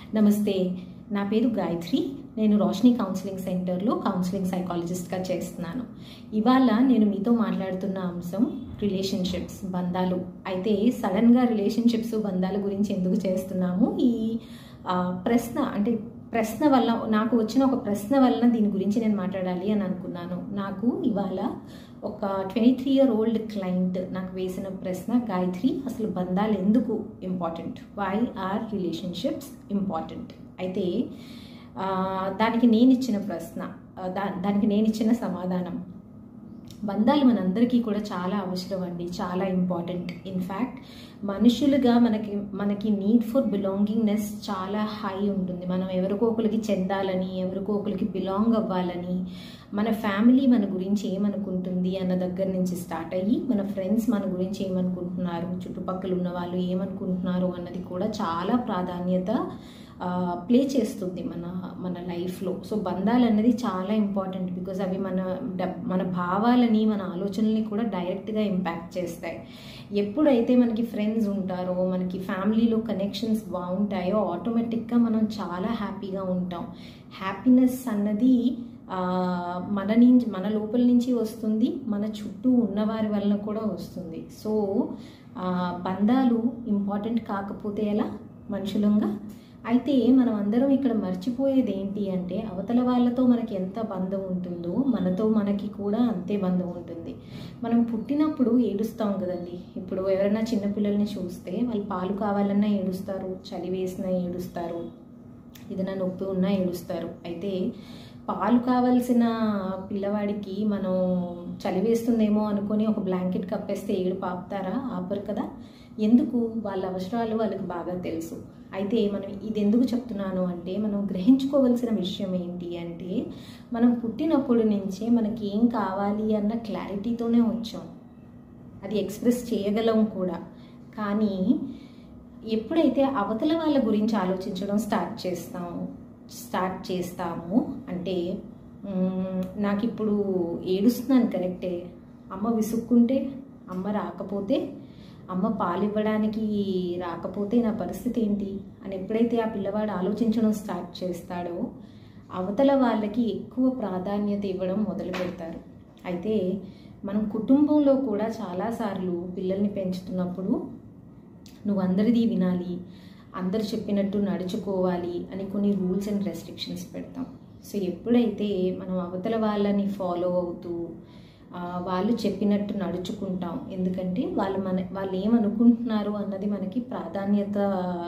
నమస్తే నా పేరు గాయత్రి నేను రోషని కౌన్సిలింగ్ సెంటర్లో కౌన్సిలింగ్ సైకాలజిస్ట్గా చేస్తున్నాను ఇవాళ నేను మీతో మాట్లాడుతున్న అంశం రిలేషన్షిప్స్ బంధాలు అయితే సడన్గా రిలేషన్షిప్స్ బంధాల గురించి ఎందుకు చేస్తున్నాము ఈ ఆ, ప్రశ్న అంటే ప్రశ్న వల్ల నాకు వచ్చిన ఒక ప్రశ్న వలన దీని గురించి నేను మాట్లాడాలి అని అనుకున్నాను నాకు ఇవాళ ఒక twenty three year old client నాకు వేసిన ప్రశ్న గాయత్రి అసలు బంధాలు ఎందుకు important why are relationships important అయితే ఆ, దానికి నేను ఇచ్చిన ప్రశ్న ఆ, దా దానికి నేను ఇచ్చిన సమాధానం బంధాలు మనందరికీ కూడా చాలా అవసరం అండి చాలా ఇంపార్టెంట్ ఇన్ఫ్యాక్ట్ మనుషులుగా మనకి మనకి నీడ్ ఫర్ బిలాంగింగ్నెస్ చాలా హై ఉంటుంది మనం ఎవరికో ఒకరికి చెందాలని ఎవరికో ఒకరికి బిలాంగ్ అవ్వాలని మన ఫ్యామిలీ మన గురించి ఏమనుకుంటుంది అన్న దగ్గర నుంచి స్టార్ట్ అయ్యి మన ఫ్రెండ్స్ మన గురించి ఏమనుకుంటున్నారు చుట్టుపక్కల ఉన్న వాళ్ళు ఏమనుకుంటున్నారు అన్నది కూడా చాలా ప్రాధాన్యత ప్లే చేస్తుంది మన మన లైఫ్లో సో బంధాలు అనేది చాలా ఇంపార్టెంట్ బికాజ్ అవి మన డబ్- మన భావాలని మన ఆలోచనల్ని కూడా డైరెక్ట్గా ఇంపాక్ట్ చేస్తాయి ఎప్పుడైతే మనకి ఫ్రెండ్స్ ఉంటారో మనకి ఫ్యామిలీలో కనెక్షన్స్ బాగుంటాయో ఆటోమేటిక్గా మనం చాలా హ్యాపీగా ఉంటాం హ్యాపీనెస్ అన్నది ఆ, మన నుంచి మన లోపల నుంచి వస్తుంది మన చుట్టూ ఉన్నవారి వలన కూడా వస్తుంది సో ఆ, బంధాలు ఇంపార్టెంట్ కాకపోతే ఎలా మనుషులంగా అయితే మనం అందరం ఇక్కడ మర్చిపోయేది ఏంటి అంటే అవతల వాళ్ళతో మనకి ఎంత బంధం ఉంటుందో మనతో మనకి కూడా అంతే బంధం ఉంటుంది మనం పుట్టినప్పుడు ఏడుస్తాం కదండి ఇప్పుడు ఎవరైనా చిన్నపిల్లల్ని చూస్తే వాళ్ళు పాలు కావాలన్నా ఏడుస్తారు చలి వేసినా ఏడుస్తారు ఏదైనా నొప్పి ఉన్నా ఏడుస్తారు అయితే పాలు కావాల్సిన పిల్లవాడికి మనం చలి వేస్తుందేమో అనుకొని ఒక బ్లాంకెట్ కప్పేస్తే ఏడు పాపుతారా ఆపరు కదా ఎందుకు వాళ్ళ అవసరాలు వాళ్ళకి బాగా తెలుసు అయితే మనం ఇది ఎందుకు చెప్తున్నాను అంటే మనం గ్రహించుకోవలసిన విషయం ఏంటి అంటే మనం పుట్టినప్పటి నుంచే మనకి ఏం కావాలి అన్న క్లారిటీతోనే వచ్చాం అది ఎక్స్ప్రెస్ చేయగలం కూడా కానీ ఎప్పుడైతే అవతల వాళ్ళ గురించి ఆలోచించడం స్టార్ట్ చేస్తాము స్టార్ట్ చేస్తాము అంటే మ్మ్, నాకు ఇప్పుడు ఏడుస్తున్నాను కరెక్టే అమ్మ విసుక్కుంటే అమ్మ రాకపోతే అమ్మ పాలు ఇవ్వడానికి రాకపోతే నా పరిస్థితి ఏంటి అని ఎప్పుడైతే ఆ పిల్లవాడు ఆలోచించడం స్టార్ట్ చేస్తాడో అవతల వాళ్ళకి ఎక్కువ ప్రాధాన్యత ఇవ్వడం మొదలు పెడతారు అయితే మనం కుటుంబంలో కూడా చాలాసార్లు పిల్లల్ని పెంచుతున్నప్పుడు నువ్వు అందరిది వినాలి అందరు చెప్పినట్టు నడుచుకోవాలి అని కొన్ని రూల్స్ అండ్ రెస్ట్రిక్షన్స్ పెడతాం సో ఎప్పుడైతే మనం అవతల వాళ్ళని ఫాలో అవుతూ ఆ, వాళ్ళు చెప్పినట్టు నడుచుకుంటాం ఎందుకంటే వాళ్ళు మన వాళ్ళు ఏమనుకుంటున్నారు అన్నది మనకి ప్రాధాన్యత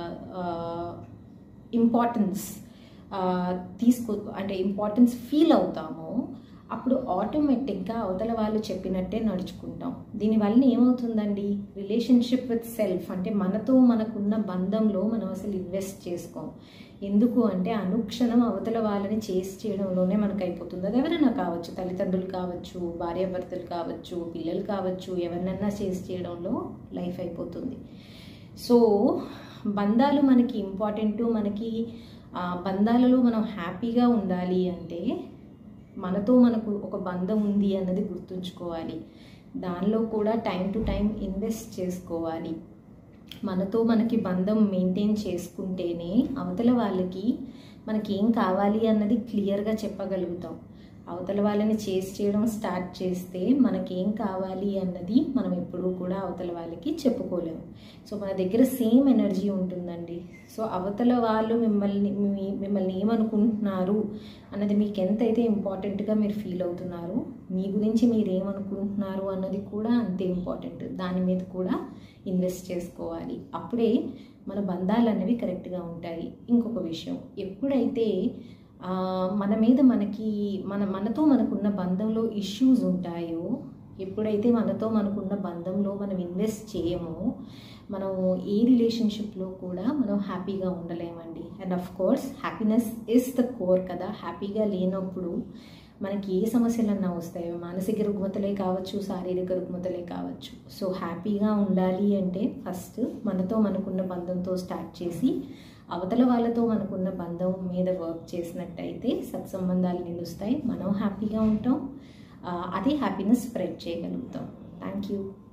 ఇంపార్టెన్స్ తీసుకో అంటే ఇంపార్టెన్స్ ఫీల్ అవుతామో అప్పుడు ఆటోమేటిక్గా అవతల వాళ్ళు చెప్పినట్టే నడుచుకుంటాం దీనివల్ల ఏమవుతుందండి రిలేషన్షిప్ విత్ సెల్ఫ్ అంటే మనతో మనకున్న బంధంలో మనం అసలు ఇన్వెస్ట్ చేసుకోం ఎందుకు అంటే అనుక్షణం అవతల వాళ్ళని చేసి చేయడంలోనే మనకు అయిపోతుంది అది ఎవరైనా కావచ్చు తల్లిదండ్రులు కావచ్చు భార్యాభర్తలు కావచ్చు పిల్లలు కావచ్చు ఎవరినన్నా చేసి చేయడంలో లైఫ్ అయిపోతుంది సో బంధాలు మనకి ఇంపార్టెంట్ మనకి ఆ, బంధాలలో మనం హ్యాపీగా ఉండాలి అంటే మనతో మనకు ఒక బంధం ఉంది అన్నది గుర్తుంచుకోవాలి దానిలో కూడా టైం టు టైం ఇన్వెస్ట్ చేసుకోవాలి మనతో మనకి బంధం మెయింటైన్ చేసుకుంటేనే అవతల వాళ్ళకి మనకి ఏం కావాలి అన్నది క్లియర్గా చెప్పగలుగుతాం అవతల వాళ్ళని చేసి చేయడం స్టార్ట్ చేస్తే మనకేం కావాలి అన్నది మనం ఎప్పుడూ కూడా అవతల వాళ్ళకి చెప్పుకోలేము సో మన దగ్గర సేమ్ ఎనర్జీ ఉంటుందండి సో అవతల వాళ్ళు మిమ్మల్ని మీ- మిమ్మల్ని ఏమనుకుంటున్నారు అన్నది మీకు ఎంతైతే ఇంపార్టెంట్గా మీరు ఫీల్ అవుతున్నారు మీ గురించి మీరు ఏమనుకుంటున్నారు అన్నది కూడా అంతే ఇంపార్టెంట్ దాని మీద కూడా ఇన్వెస్ట్ చేసుకోవాలి అప్పుడే మన బంధాలు అనేవి కరెక్ట్గా ఉంటాయి ఇంకొక విషయం ఎప్పుడైతే ఆ, మన మీద మనకి మన మనతో మనకున్న బంధంలో ఇష్యూస్ ఉంటాయో ఎప్పుడైతే మనతో మనకున్న బంధంలో మనం ఇన్వెస్ట్ చేయమో మనం ఏ రిలేషన్షిప్లో కూడా మనం హ్యాపీగా ఉండలేమండి and of course happiness is the core కదా హ్యాపీగా లేనప్పుడు మనకి ఏ సమస్యలన్నా వస్తాయో మానసిక రుగ్మతలే కావచ్చు శారీరక రుగ్మతలే కావచ్చు సో హ్యాపీగా ఉండాలి అంటే ఫస్ట్ మనతో మనకున్న బంధంతో స్టార్ట్ చేసి అవతల వాళ్ళతో మనకున్న బంధం మీద వర్క్ చేసినట్టయితే సత్సంబంధాలు నిలుస్తాయి మనం హ్యాపీగా ఉంటాం ఆ, అదే హ్యాపీనెస్ స్ప్రెడ్ చేయగలుగుతాం థ్యాంక్ యూ